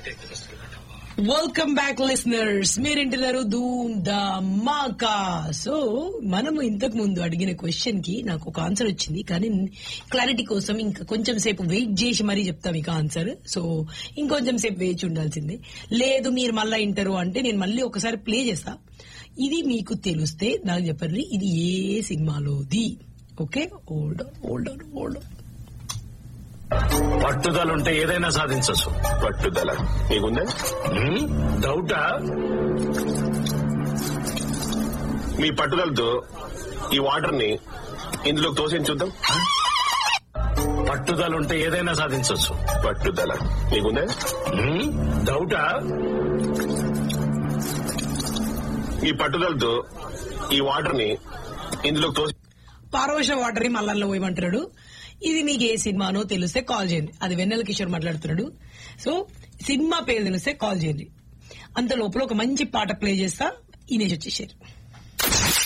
welcome back listeners మీరింటున్నారు ధూమ్ the మాకా so మనము ఇంతకు ముందు అడిగిన క్వశ్చన్ కి నాకు ఒక ఆన్సర్ వచ్చింది కానీ క్లారిటీ కోసం ఇంకా కొంచెం సేపు వెయిట్ చేసి మరీ చెప్తా మీకు ఆన్సర్ సో ఇంకొంచెం సేపు వేచి ఉండాల్సిందే లేదు మీరు మళ్ళా ఇంటరు అంటే నేను మళ్ళీ ఒకసారి ప్లే చేస్తా ఇది మీకు తెలిస్తే నాకు చెప్పండి ఇది ఏ సినిమాలోది ఓకే ఓల్డ్ ఓల్డ్ ఓల్డ్ పట్టుదల ఉంటే ఏదైనా సాధించవచ్చు పట్టుదల మీకుందా డౌటా మీ పట్టుదలతో ఈ వాటర్ ని ఇందులో తోసి చూద్దాం పట్టుదల ఉంటే ఏదైనా సాధించవచ్చు పట్టుదల మీకుందా డౌటా మీ పట్టుదలతో ఈ వాటర్ ని ఇందులో తోసి పారవశ వాటర్ ని మల్లల్లో పోయమంటున్నాడు ఇది మీకు ఏ సినిమానో తెలిస్తే కాల్ చేయండి అది వెన్నెల కిషోర్ మాట్లాడుతున్నాడు సో సినిమా పేరు తెలిస్తే కాల్ చేయండి అంత లోపల ఒక మంచి పాట ప్లే చేస్తా ఇనేజ్ వచ్చేసారు